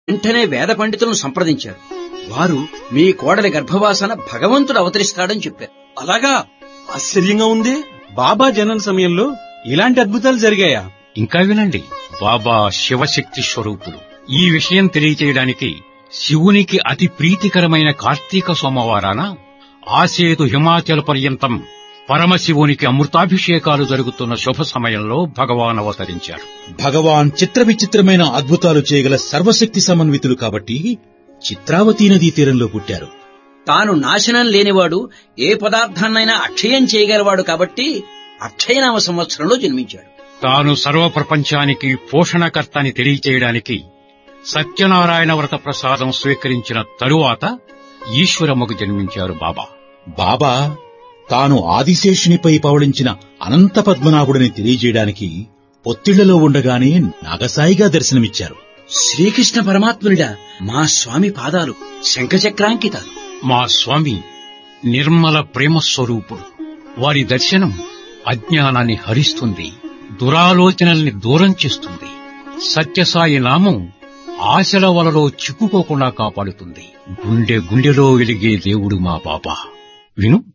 వెంటనే వేద పండితులను సంప్రదించారు వారు మీ కోడలి గర్భవాసన భగవంతుడు అవతరిస్తాడని చెప్పారు అలాగా ఆశ్చర్యంగా ఉంది బాబా జనన సమయంలో ఇలాంటి అద్భుతాలు జరిగాయా ఇంకా వినండి బాబా శివశక్తి స్వరూపుడు ఈ విషయం తెలియచేయడానికి శివునికి అతి ప్రీతికరమైన కార్తీక సోమవారాన ఆసేతు హిమాచల్ పర్యంతం పరమశివునికి అమృతాభిషేకాలు జరుగుతున్న శుభ సమయంలో భగవాన్ అవతరించారు భగవాన్ చిత్ర విచిత్రమైన అద్భుతాలు చేయగల సర్వశక్తి సమన్వితులు కాబట్టి చిత్రావతీ నదీ తీరంలో పుట్టారు తాను నాశనం లేనివాడు ఏ పదార్థాన్నైనా అక్షయం చేయగలవాడు కాబట్టి అక్షయనామ సంవత్సరంలో జన్మించాడు తాను సర్వ ప్రపంచానికి పోషణకర్త అని తెలియచేయడానికి సత్యనారాయణ వ్రత ప్రసాదం స్వీకరించిన తరువాత ఈశ్వరమ్మకు జన్మించారు బాబా బాబా తాను ఆదిశేషునిపై పవళించిన అనంత పద్మనాభుడిని తెలియజేయడానికి పొత్తిళ్లలో ఉండగానే నాగసాయిగా దర్శనమిచ్చారు శ్రీకృష్ణ పరమాత్మునిడా మా స్వామి పాదాలు శంఖచక్రాంకితాలు మా స్వామి నిర్మల ప్రేమ స్వరూపుడు వారి దర్శనం అజ్ఞానాన్ని హరిస్తుంది దురాలోచనల్ని దూరం చేస్తుంది సత్యసాయి నామం ఆశల వలలో చిక్కుకోకుండా కాపాడుతుంది గుండె గుండెలో వెలిగే దేవుడు మా బాబా విను